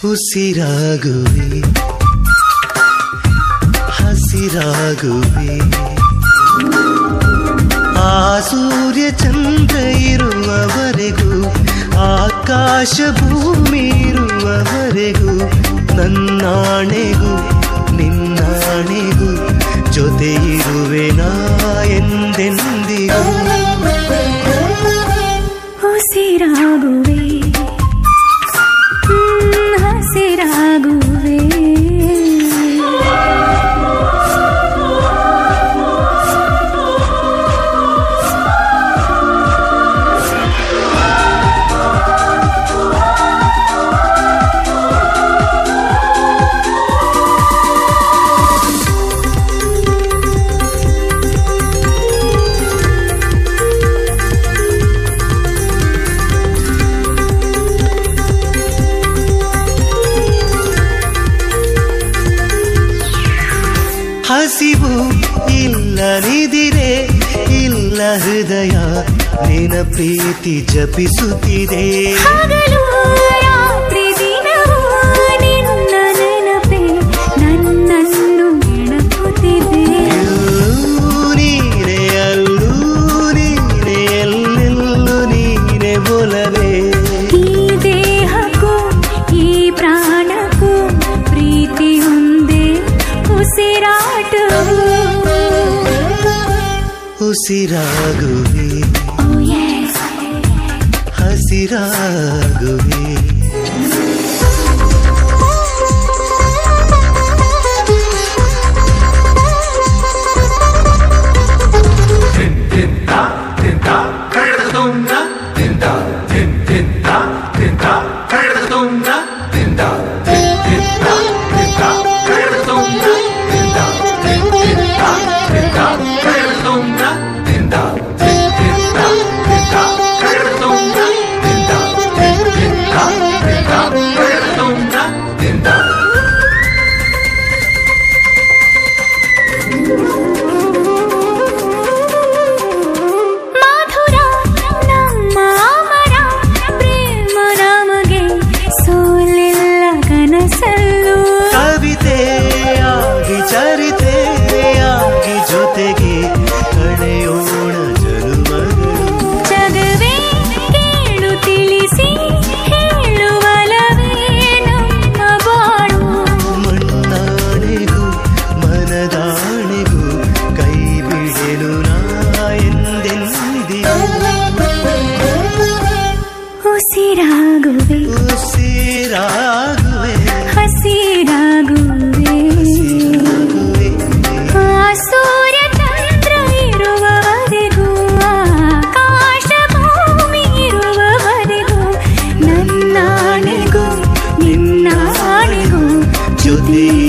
ಉಸಿರಾಗುವೆ ಹಸಿರಾಗುವೆ ಆ ಸೂರ್ಯ ಚಂದ್ರ ಇರುವವರೆಗೂ ಆಕಾಶ ಭೂಮಿ ಇರುವವರೆಗೂ ನನ್ನಾಣೆಗೂ ನಿನ್ನಾಣೆಗೂ ಜೊತೆ ಇರುವೆ ನಾ ಎಂದೆಂದಿಗೂ ಉಸಿರಾಗುವೆ ಹ್ಮ್, ಹಸಿರಾಗುವೆ ಹಸಿವು ಇಲ್ಲ ನಿದಿರೆ ಇಲ್ಲ ಹೃದಯ ನಿನ ಪ್ರೀತಿ ಜಪಿಸುತ್ತಿದೆ ಹಗಲು ರಾತ್ರಿ ದಿನವೂ ನಿನ್ನ ನೆನಪೇ ನನ್ನನ್ನು ನೆನಪುತ್ತಿದೆ ನೀನೆ ಅಲ್ಲೂ ನೀನೆ ಎಲ್ಲೆಲ್ಲೂ ನೀನೆ ಒಲವೇ ಈ ದೇಹಕ್ಕೂ ಈ ಪ್ರಾಣಕ್ಕೂ ಪ್ರೀತಿ ಒಂದೇ ಉಸಿರಾಟ ಉಸಿರಾಗುವೆ Oh yes. ಹಸಿರಾಗುವೆ ಮಾಧುರ ನಮ್ಮ ಅಮರ ಪ್ರೇಮ ನಮಗೆ ಸೋಲಿಲ್ಲ ಕನಸಲ್ಲೂ ಕವಿತೆಯಾಗಿ ಚರಿತೆಯಾಗಿ ಜೊತೆಗೆ ಕಳೆಯೋಣ ಜನುಮಗಳು ಜಗವೇ ಕೇಳು ತಿಳಿಸಿ ಹೇಳುವಲವೇ ನಮ್ಮ ಬಾಳು ಮಣ್ಣಾಣೆಗೂ ಮನದಾಣೆಗೂ ಕೈ ಬಿಡೆನು ನಾ ಎಂದೆಂದಿಗೂ ಉಸಿರಾಗುವೆ ಉಸಿರಾಗುವೆ ಹಸಿರಾಗುವೆ ಹಸಿರಾಗುವೆ. ಆ ಸೂರ್ಯ ಚಂದ್ರ ಇರುವವರೆಗೂ ಆಕಾಶ ಭೂಮಿ ಇರುವವರೆಗೂ ನನ್ನಾಣೆಗೂ ನಿನ್ನಾಣೆಗೂ ಜೊತೆ